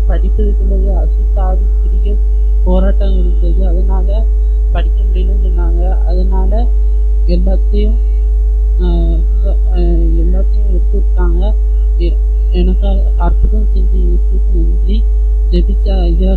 படிப்பதற்குள்ளது அசுத்தாவி கிரியை போராட்டம் இருந்தது அதனால படிக்க முடியலன்னு சொன்னாங்க அதனால எல்லாத்தையும் ஆஹ் ஆஹ் எல்லாத்தையும் எடுத்துட்டாங்க எ- எனக்கு அற்புதம் செஞ்ச இயேசுவுக்கு நன்றி ஜெபிச்ச ஐயா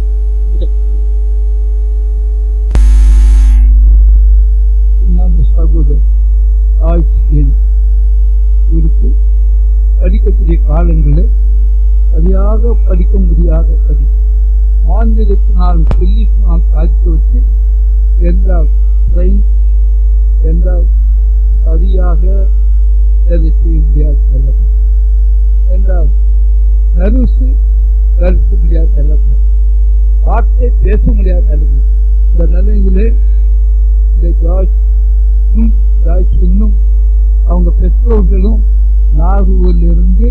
நம்ம சகோதரர் ஆட்சியின் குறித்து படிக்கக்கூடிய காலங்களில் சரியாக படிக்க முடியாத படி ஆந்திரத்தினால் பில்லிஸினால் தாக்கி வச்சு எல்லா ட்ரெயின் எல்லா சரியாக வேலை செய்ய முடியாத நிலைமை எல்லா நர்வஸு கருத்து முடியாத நிலைமை வார்த்தை பேச முடியாத நிலைமை இந்த நிலையிலே இந்த ஜார்ஜும் ஜார்ஜ் இன்னும் அவங்க பெற்றோர்களும் நாகூரிலிருந்து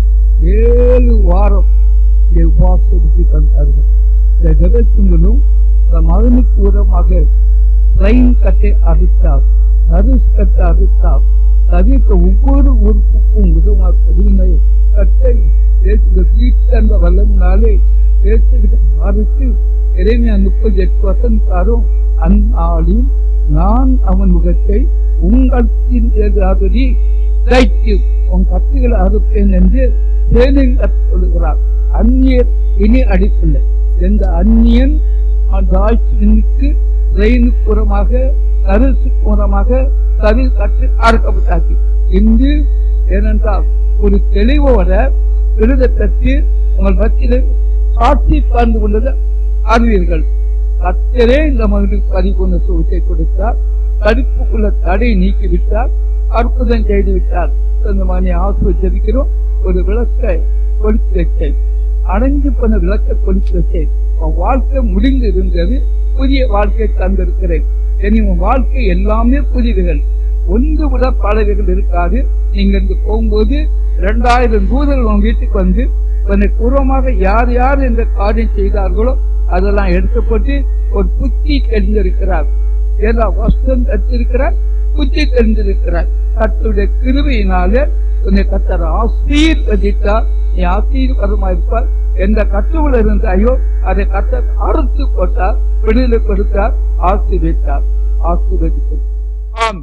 ஏழு வாரம் இங்கே உபவாசத்துக்கு தந்தார்கள் இந்த ஜெகத்துங்களும் இந்த மகனுக்கு உரமாக ட்ரெயின் கட்டை அறுத்தார் நருஸ் கட்டை அறுத்தார் தவிர்க்க ஒவ்வொரு உறுப்புக்கும் உதவமாக கடினை கட்டை பேசுகிற வீட்டந்த வல்லம்னாலே பேசுகிற அறுத்து இறைமையா முப்பத்தி எட்டு வசந்தாரும் அந்நாளில் நான் அவன் முகத்தை உங்களின் எதிராகடி தைத்து உன் கத்துகளை அறுப்பேன் என்று தேனில் கற்றுக்கொள்கிறார் அந்நியர் இனி அடிப்பில்லை எந்த அந்நியன் தாய்ச்சினுக்கு ரெயினுக்கு புறமாக கருசு புறமாக கரு கட்டு அறுக்கப்பட்டாச்சு இன்று ஏனென்றால் ஒரு தெளிவோட விருதை பெற்று உங்கள் மத்தியில் சாட்சி பறந்து கொண்டது அறிவீர்கள் கத்தரே இந்த மகனுக்கு பரிபூர்ண சுகத்தை கொடுத்தார் தடுப்புக்குள்ள தடை நீக்கிவிட்டார் அற்புதம் செய்து விட்டார் இந்த மகனை ஆசிர்வதிக்கிறோம் ஒரு விளக்கை கொடுத்து வைத்தேன் அடைஞ்சு போன விளக்கை கொடுத்து வைத்தேன் உன் வாழ்க்கை முடிந்து இருந்தது புதிய வாழ்க்கை தந்திருக்கிறேன் இனி உன் வாழ்க்கை எல்லாமே புதியதுகள் ஒன்று விட பலவைகள் இருக்காது நீங்க இருந்து போகும்போது இரண்டாயிரம் தூதர்கள் உன் வீட்டுக்கு வந்து உன்னை பூர்வமாக யார் யார் இந்த காரியம் செய்தார்களோ அதெல்லாம் எடுக்கப்பட்டு ஒரு புத்தி தெரிந்திருக்கிறார் ஏதா வஸ்திரம் தச்சிருக்கிறார் புத்தி தெரிந்திருக்கிறார் கத்துடைய கிருபையினாலே உன்னை கத்தர் ஆசீர்வதித்தார் நீ ஆசீர்வாதமா இருப்பார் எந்த கட்டுவில் இருந்தாயோ அதை கத்தர் அறுத்து போட்டார் விடுதலை கொடுத்தார் ஆசீர்வித்தார் ஆசீர்வதித்தார் ஆமாம்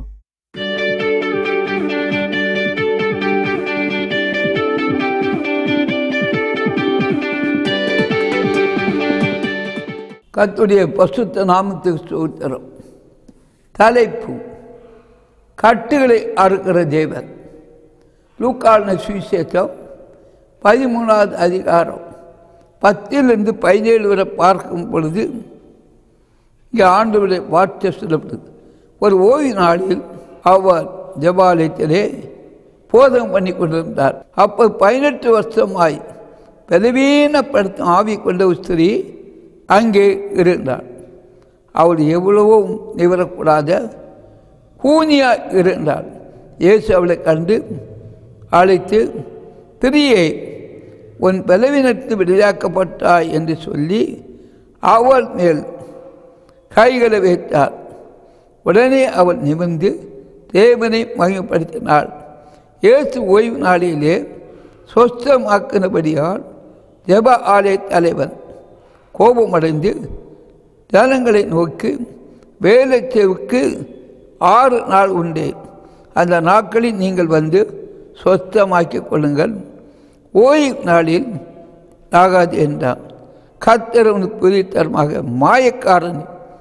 கர்த்தருடைய பசுத்த நாமத்துக்கு ஸ்தோத்திரம் தலைப்பு கட்டுகளை அறுக்கிற தேவன் லூக்கான சுவிசேஷம் பதிமூணாவது அதிகாரம் பத்திலிருந்து பதினேழு வரை பார்க்கும் பொழுது இங்கே ஆண்டவருடைய வார்த்தை சொல்லப்படுது ஒரு ஓய்வு நாளில் அவர் ஜபாலயத்திலே போதகம் பண்ணி கொண்டிருந்தார் அப்போ பதினெட்டு வருஷமாய் பலவீனப்படுத்தும் ஆவி கொண்ட ஒரு ஸ்திரீ அங்கே இருந்தார் அவள் எவ்வளவோ நிவரக்கூடாத கூனியாக இருந்தார் இயேசு அவளை கண்டு அழைத்து திரியை உன் பலவீனத்து விடுதலாக்கப்பட்டாய் என்று சொல்லி அவள் மேல் கைகளை வைத்தார் உடனே அவள் நிமிர்ந்து தேவனை மகிமைப்படுத்தினாள் இயேசு ஓய்வு நாளிலே சொஸ்தமாக்கினபடியால் ஜப ஆலய தலைவன் கோபமடைந்து ஜனங்களை நோக்கி வேலைச்சேவுக்கு ஆறு நாள் உண்டு அந்த நாட்களில் நீங்கள் வந்து சொத்தமாக்கிக் கொள்ளுங்கள் ஓய்வு நாளில் ஆகாது என்றான் கத்தரவனு புரித்தரமாக மாயக்காரன்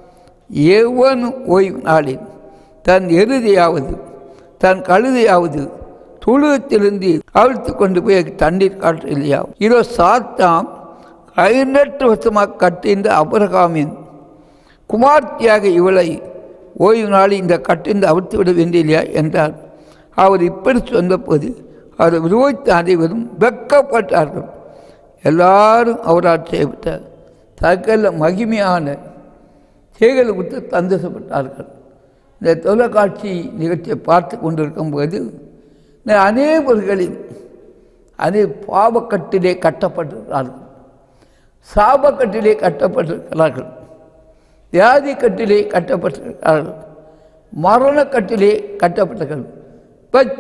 எவனும் ஓய்வு நாளில் தன் எருதியாவது தன் கழுதையாவது துழுவத்திலிருந்து அவிழ்த்து கொண்டு போய் தண்ணீர் காற்று இல்லையா இதோ சாத்தாம் பதினெட்டு வருஷமாக கட்டிந்த அபரகாமின் குமார்த்தியாக இவளை ஓய்வு நாளில் இந்த கட்டிந்து அவிழ்த்து விட வேண்டியில்லையா என்றார் அவர் இப்படி சொன்னபோது அவர் விரோதித்த அனைவரும் வெக்கப்பட்டார்கள் எல்லாரும் அவரால் செய்யப்பட்டார் சகல மகிமையான செய்களை விட்டு சந்தோஷப்பட்டார்கள் இந்த தொலைக்காட்சி நிகழ்ச்சியை பார்த்து கொண்டிருக்கும்போது இந்த அநேகர்களில் அதே பாவக்கட்டிலே கட்டப்பட்டிருக்கிறார்கள் சாபக்கட்டிலே கட்டப்பட்டிருக்கிறார்கள் வியாதி கட்டிலே கட்டப்பட்டிருக்கிறார்கள் மரணக்கட்டிலே கட்டப்பட்டார்கள்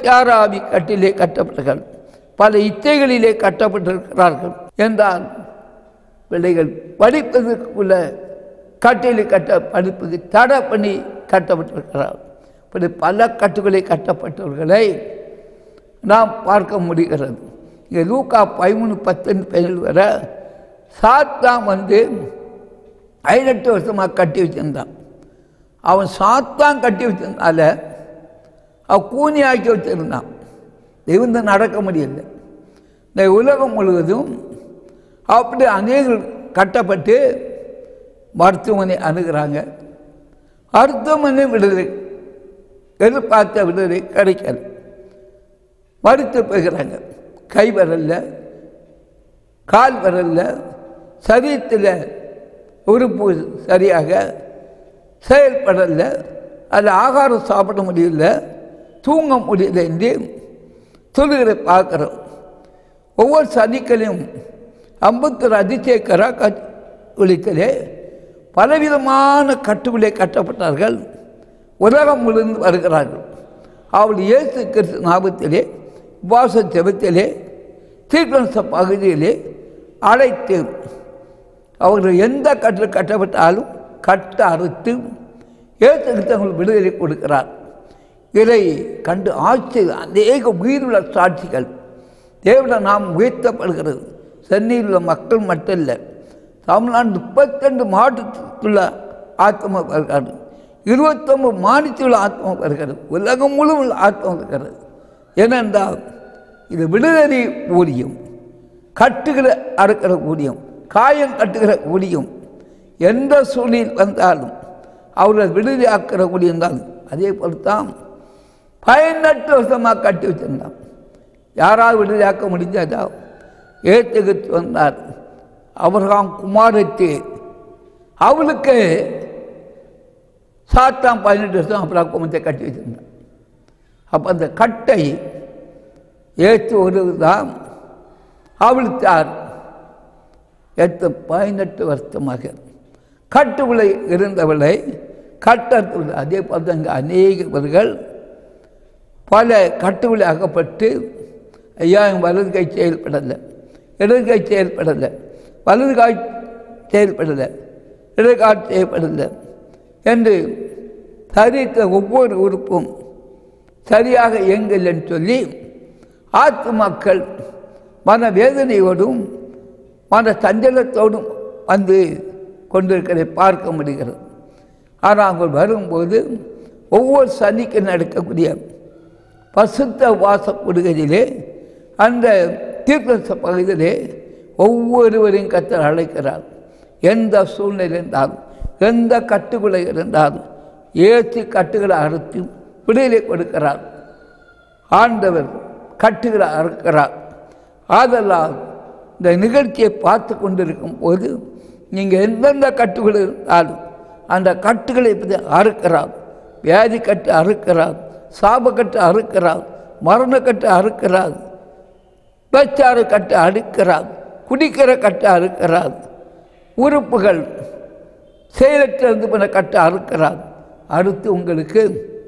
பச்சாராவி கட்டிலே கட்டப்பட்டார்கள் பல இச்சைகளிலே கட்டப்பட்டிருக்கிறார்கள் என்றால் பிள்ளைகள் படிப்பதற்குள்ள கட்டில் கட்ட படிப்புக்கு தடை பண்ணி கட்டப்பட்டிருக்கிறார் இப்படி பல கட்டுகளை கட்டப்பட்டவர்களை நாம் பார்க்க முடிகிறது இங்கே லூக்கா பதிமூணு பத்து பேரில் வர சாத்தான் வந்து பதினெட்டு வருஷமாக கட்டி வச்சிருந்தான் அவன் சாத்தான் கட்டி வச்சிருந்தால அவன் கூனி ஆக்கி வச்சிருந்தான் இவந்து நடக்க முடியல இந்த உலகம் முழுவதும் அப்படி அநேகர் கட்டப்பட்டு மருத்துவமனை அணுகிறாங்க மருத்துவமனை விடுதலை எதிர்பார்த்த விடுதலை கிடைக்கல மறுத்து போகிறாங்க கை வரல கால் வரல சரீரத்தில் உறுப்பு சரியாக செயல்படல அது ஆகாரம் சாப்பிட முடியல தூங்க முடியல என்று சொல்லுகிற பார்க்குறோம் ஒவ்வொரு சனிக்களையும் ஐம்பத்தொரு அதிசயக்கரா கட்டுக்குளிக்கலே பலவிதமான கட்டுக்குள்ளே கட்டப்பட்டார்கள் உலகம் முழுந்து வருகிறார்கள் அவள் இயேசு கிறிஸ்து ஞாபகத்திலே உபாச ஜெபத்திலே தீர்க்கணச பகுதியிலே அழைத்து அவர்கள் எந்த கட்டில் கட்டப்பட்டாலும் கட்ட அறுத்து இயேசு கிறிஸ்தவர்கள் விடுதலை கொடுக்கிறார் இதை கண்டு ஆச்சரியம் அநேக உயிருள்ள சாட்சிகள் தேவனை நாம் உயர்த்தப்படுகிறது சென்னையில் உள்ள மக்கள் மட்டும் இல்லை தமிழ்நாடு முப்பத்தெண்டு மாவட்டத்துக்குள்ள ஆத்மா வருகிறது இருபத்தொம்பது மாநிலத்தில் ஆத்மா வருகிறது உலகம் முழுவதும் ஆத்மா வருகிறது ஏனென்றால் இது விடுதலை ஊதியம் கட்டுகிற அறுக்கிற ஊதியம் காயம் கட்டுகிற ஊதியம் எந்த சூழ்நிலை வந்தாலும் அவர்கள் விடுதலை ஆக்கிற ஊதியம் தான் அதே போல் தான் பதினெட்டு வருஷமாக கட்டி வச்சிருந்தான் யாராவது விடுதலையாக்க முடிஞ்சதா ஏற்றுக்கிட்டு வந்தார் அவர்காம் குமாரத்து அவளுக்கு சாத்தாம் பதினெட்டு வருஷம் அப்புறம் குமத்தை கட்டி வச்சிருந்தான் அப்போ அந்த கட்டை ஏற்று வருவதுதான் அவளுத்தார் எட்டு பதினெட்டு வருஷமாக கட்டுவிலை இருந்தவளை கட்டத்தில் அதே போல் அங்கே அநேகவர்கள் பல கட்டுவிலை அகப்பட்டு ஐயா என் வலது கை செயல்படலை இடது கை செயல்படலை வலது காய் செயல்படலை இடது கால் செயல்படலை என்று சரித்த ஒவ்வொரு உறுப்பும் சரியாக இயங்கலன்னு சொல்லி ஆத்து மக்கள் மன வேதனையோடும் மன சஞ்சலத்தோடும் வந்து கொண்டிருக்கிறதை பார்க்க முடிகிறது ஆனால் அவங்க வரும்போது ஒவ்வொரு சனிக்கு நடக்கக்கூடிய பசுத்த வாச கொடுகையிலே அந்த தீர்த்த பகுதியிலே ஒவ்வொருவரையும் கத்தர் அழைக்கிறார் எந்த சூழ்நிலை இருந்தாலும் எந்த கட்டுக்குள்ளே இருந்தாலும் ஏற்றி கட்டுகளை அறுத்து விடுதலை கொடுக்கிறார் ஆண்டவர் கட்டுகளை அறுக்கிறார் ஆதலால் இந்த நிகழ்ச்சியை பார்த்து கொண்டிருக்கும் போது நீங்கள் எந்தெந்த கட்டுகள் இருந்தாலும் அந்த கட்டுகளை பற்றி அறுக்கிறார் வியாதி கட்டு அறுக்கிறார் சாபக்கட்டு அறுக்கிறார் மரணக்கட்டு அறுக்கிறார் பேச்சாறு கட்டு அறுக்கிறார் குடிக்கிற கட்டு அறுக்கிறார் உறுப்புகள் செயலற்றிருந்து பண்ண கட்டு அறுக்கிறார் அடுத்து உங்களுக்கு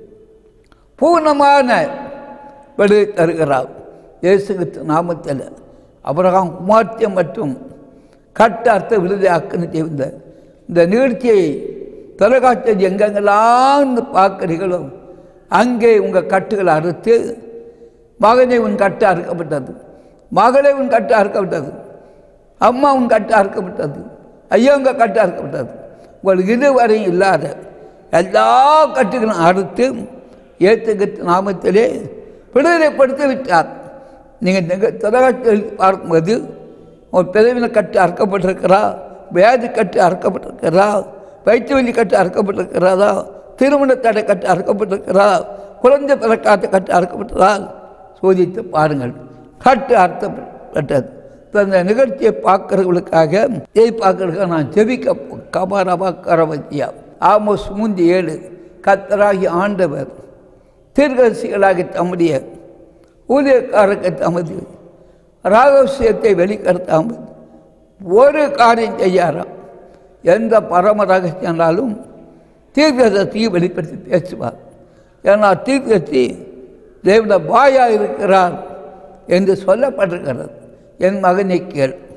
பூர்ணமான விடுதலை தருகிறார் இயேசுகிறிஸ்து நாமத்தில் அபிரகாம் குமார்த்தியம் மற்றும் கட்ட அர்த்த விடுதலை ஆக்குன்னு செய்த இந்த நிகழ்ச்சியை தொலைக்காட்சி எங்கெங்கெல்லாம் இருந்து பார்க்குறீங்களோ அங்கே உங்கள் கட்டுகளை அறுத்து மகனை உன் கட்டு அறுக்கப்பட்டது மகளே உன் கட்டு அறுக்கப்பட்டது அம்மா உன் கட்டு அறுக்கப்பட்டது ஐயா உங்கள் கட்டு அறுக்கப்பட்டது உங்களுக்கு இதுவரையும் இல்லாத எல்லா கட்டுகளும் அறுத்து ஏற்றுக்கிட்டு நாமத்திலே விடுதலைப்படுத்தி விட்டார் நீங்கள் நிக தொலைக்காட்சியில் பார்க்கும்போது ஒரு பிறவின கட்டு அறுக்கப்பட்டிருக்கிறா வியாதி கட்டு அறுக்கப்பட்டிருக்கிறா வயிற்று வலி கட்டு அறுக்கப்பட்டிருக்கிறதா திருமண தடை கட்டு அறுக்கப்பட்டிருக்கிறா குழந்தை பிறக்காத்த கட்டு அறுக்கப்பட்டதா சோதித்து பாருங்கள் கட்டு அர்த்தப்பட்டது இப்போ இந்த நிகழ்ச்சியை பார்க்குறவங்களுக்காக இதை பார்க்கறதுக்காக நான் ஜெபிக்க கபாரபா கரவத்தியா ஆமோஸ் மூந்தி ஏழு கத்தராகி ஆண்டவர் தீர்க்கரசிகளாகி தம்முடைய ஊழியக்காரருக்கு தமது ரகசியத்தை வெளிப்படுத்தாமல் ஒரு காரியம் செய்யாராம் எந்த பரம ரகசியம்னாலும் தீர்க்கதத்தையும் வெளிப்படுத்தி பேசுவார் ஏன்னா தீர்க்கத்தி தேவன பாயா இருக்கிறார் என்று சொல்லப்பட்டிருக்கிறது என் மகனை கேள்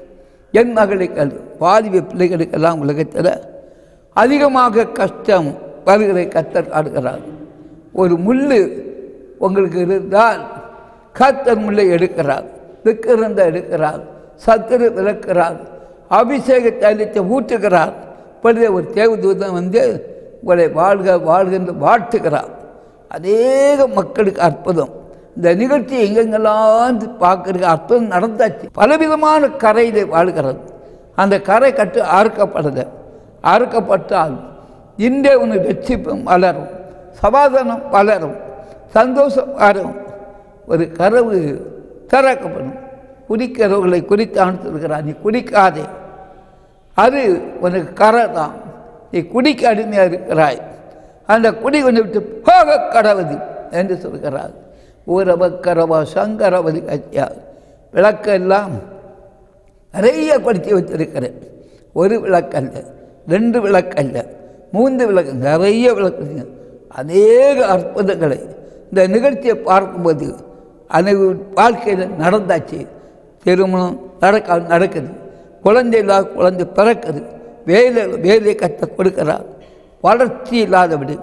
என் மகளுக்கு பாதிப்பு பிள்ளைகளுக்கெல்லாம் உலகத்தில் அதிகமாக கஷ்டம் வருகிற கத்தர் காடுகிறார் ஒரு முள்ளு உங்களுக்கு இருந்தால் கத்தர் முள்ளை எடுக்கிறார் விக்கிருந்த எடுக்கிறார் சத்துரு விளக்கிறார் அபிஷேக தைலத்தை ஊற்றுகிறார் இப்பொழுதே ஒரு தேவதூதன் வந்து உங்களை வாழ்க வாழ்க என்று வாழ்த்துகிறார் அநேக மக்களுக்கு அற்புதம் இந்த நிகழ்ச்சி எங்கெங்கெல்லாம் பார்க்குறது அற்புதம் நடந்தாச்சு பலவிதமான கரையில் வாழ்கிறது அந்த கரை கட்டு அறுக்கப்படுது அறுக்கப்பட்டால் இன்றே உன் ரட்சிப்பும் வளரும் சமாதானம் வளரும் சந்தோஷம் வரும் ஒரு கதவு திறக்கப்படும் குடிக்கிறவர்களை குறித்து அனுப்பிச்சிருக்கிறார் நீ குடிக்காதே அது உனக்கு கரை தான் நீ குடிக்க அடிமையாக இருக்கிறாய் அந்த குடி கொஞ்சம் விட்டு போக கடவுது என்று சொல்கிறார் ஊரவ கரவா சங்கரவதி கட்சியா விளக்கெல்லாம் நிறைய படித்து வச்சிருக்கிறேன் ஒரு விளக்கல்ல ரெண்டு விளக்கல்ல மூன்று விளக்கு நிறைய விளக்கு அநேக அற்புதங்களை இந்த நிகழ்ச்சியை பார்க்கும்போது அனைவரு வாழ்க்கையில் நடந்தாச்சு திருமணம் நடக்க நடக்குது குழந்தை இல்லாத குழந்தை பிறக்குது வேலை வேலையை கற்று கொடுக்கிறார் வளர்ச்சி இல்லாதபடி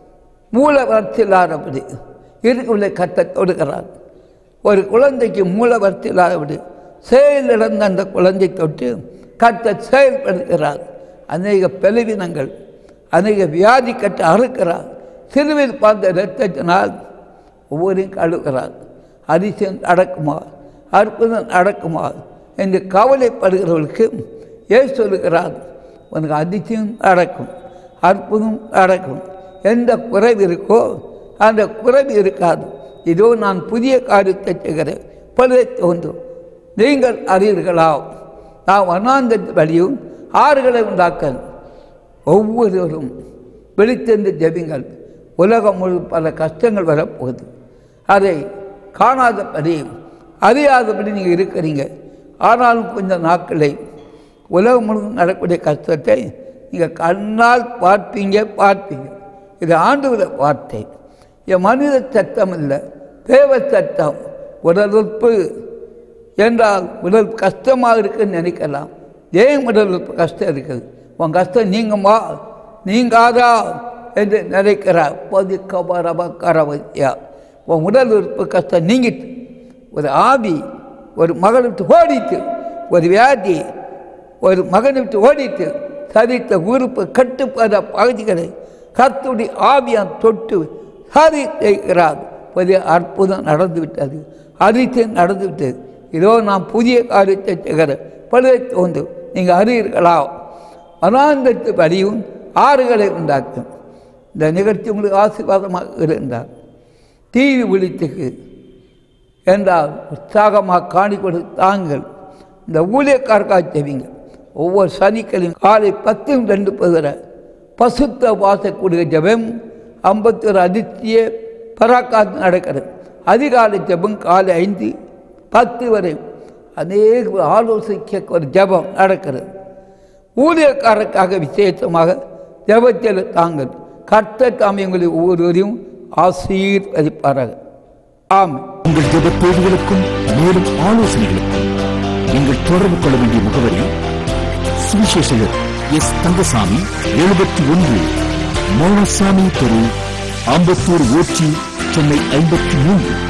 மூல வளர்ச்சி இல்லாதபடி இருக்கவில்லை கற்று கொடுக்கிறார் ஒரு குழந்தைக்கு மூல வளர்ச்சி இல்லாதபடி செயல் இழந்த அந்த குழந்தை தொட்டு கற்ற செயல்படுகிறார் அநேக பலவீனங்கள் அநேக வியாதி கட்டு அறுக்கிறார் சிறுவில் பார்த்த இரத்தத்தினால் ஒவ்வொருவரையும் கழுவுகிறார் அதிசயம் நடக்குமா அற்புதம் நடக்குமா என்று கவலைப்படுகிறவர்களுக்கு ஏன் சொல்லுகிறார் உனக்கு அதிசயம் நடக்கும் அற்புதம் நடக்கும் எந்த குறைவு இருக்கோ அந்த குறைவு இருக்காது இதோ நான் புதிய காரியத்தை செய்கிறேன் பழுதை தோன்றும் நீங்கள் அறியீர்களா நான் வனாந்த வழியும் ஆறுகளை உண்டாக்க ஒவ்வொருவரும் வெளித்தெந்து ஜெபிங்கள் உலகம் முழு பல கஷ்டங்கள் வரப்போகுது அதை காணாதபடி அறியாதபடி நீங்கள் இருக்கிறீங்க ஆனாலும் கொஞ்சம் நாட்களை உலகம் முழுவதும் நடக்கக்கூடிய கஷ்டத்தை நீங்கள் கண்ணால் பார்ப்பீங்க பார்ப்பீங்க இது ஆண்டுகிற வார்த்தை என் மனித சட்டம் இல்லை தேவ சட்டம் உடல் உறுப்பு என்றால் உடல் கஷ்டமாக இருக்குன்னு நினைக்கலாம் ஏன் உடல் உறுப்பு கஷ்டம் இருக்குது உன் கஷ்டம் நீங்குமா நீங்காதா என்று நினைக்கிறார் பதிக்கபரபக்கரவத்தியா உன் உடல் உறுப்பு கஷ்டம் நீங்கிட்டு ஒரு ஆவி ஒரு மகளை விட்டு ஓடிட்டு ஒரு வியாதி ஒரு மகனை விட்டு ஓடிட்டு சரித்த உறுப்பு கட்டுப்பாத பகுதிகளை கத்துடி ஆவியான் தொட்டு சரி செய்கிறார் புதிய அற்புதம் நடந்து விட்டது அதிசயம் நடந்து விட்டது இதோ நான் புதிய காரியத்தை செய்கிறேன் பழுதை தோன்று நீங்கள் அறியீர்களா வனாந்தத்து வழியும் ஆறுகளை உண்டாக்கும் இந்த நிகழ்ச்சி உங்களுக்கு ஆசீர்வாதமாக இருந்தார் டிவி விழித்துக்கு என்றால் உற்சாகமாக காணி கொடுத்தாங்கள் இந்த ஊழியக்காரக்காக செய்வீங்க ஒவ்வொரு சனிக்கிழமையும் காலை பத்து ரெண்டு பதிர பசுத்த வாசக்கூடிய ஜபம் ஐம்பத்தி ஒரு அதிர்ச்சிய பராக்காத்து நடக்கிறது அதிகாலை ஜபம் காலை ஐந்து பத்து வரை அநேக ஆலோசிக்க ஒரு ஜபம் நடக்கிறது ஊழியக்காரருக்காக விசேஷமாக ஜபத்தில் தாங்கள் கர்த்த தாமியங்களை ஒவ்வொருவரையும் ஆசீர்வதிப்பார்கள் ஆமாம் உங்கள் ஜெப தேவைகளுக்கும் மேலும் ஆலோசனைகளுக்கும் நீங்கள் தொடர்பு கொள்ள வேண்டிய முகவரி சுவிசேஷகர் எஸ் தங்கசாமி எழுபத்தி ஒன்று மௌனசாமி தெரு ஆம்பத்தூர் ஊர்ச்சி சென்னை ஐம்பத்தி மூன்று